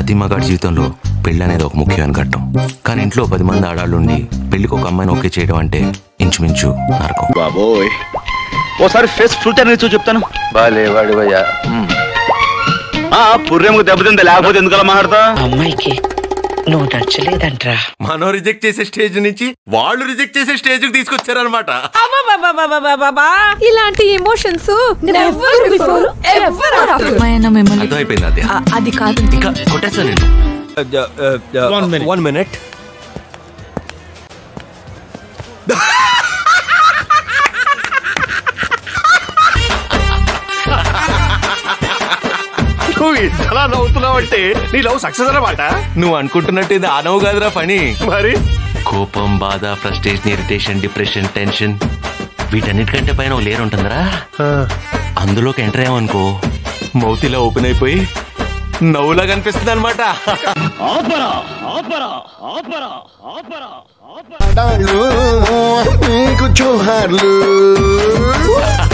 ప్రతి మగాడి జీవితంలో పెళ్లి అనేది ఒక ముఖ్యమైన ఘట్టం కానీ ఇంట్లో పది మంది ఆడాళ్ళుండి పెళ్లికి ఒక అమ్మాయిని ఓకే చేయడం అంటే ఇంచుమించు నరకం బాబోయ్ ఓసారి ఫేస్ ఫిల్టర్ నుంచి చెప్తాను బాలే వాడి భయ్యా ఆ పుర్రెముకు దెబ్బతింది లేకపోతే ఎందుకలా మాట్లాడతా అమ్మాయికి నువ్వు నచ్చలేదంట్రా మనం రిజెక్ట్ చేసే స్టేజ్ నుంచి వాళ్ళు రిజెక్ట్ చేసే స్టేజ్ కి తీసుకొచ్చారనమాట అబ్బబ్బబ్బబ్బబ్బబ్బా! ఇలాంటి emotions never before ever after అమ్మాయినా మిమ్మల్ని అర్థం అయిపోయింది అదే ఆ, అది కాదు ఇంకా కొట్టేస్తా నేను వన్ మినిట్ నువ్వు ఇంతలా నవ్వుతున్నావు అంటే నీ లవ్ సక్సెస్ అన్నమాట నువ్వు అనుకుంటున్నట్టు ఇది ఆనవు కాదురా పని మరి కోపం బాధ ఫ్రస్ట్రేషన్ ఇరిటేషన్ డిప్రెషన్ టెన్షన్ వీటన్నిటికంటే పైన ఓ లేరు ఉంటుందిరా అందులోకి ఎంటర్ అయ్యామనుకో మౌతిలా ఓపెన్ అయిపోయి నవ్వులా కనిపిస్తుంది అనమాట నీకు జోహార్లు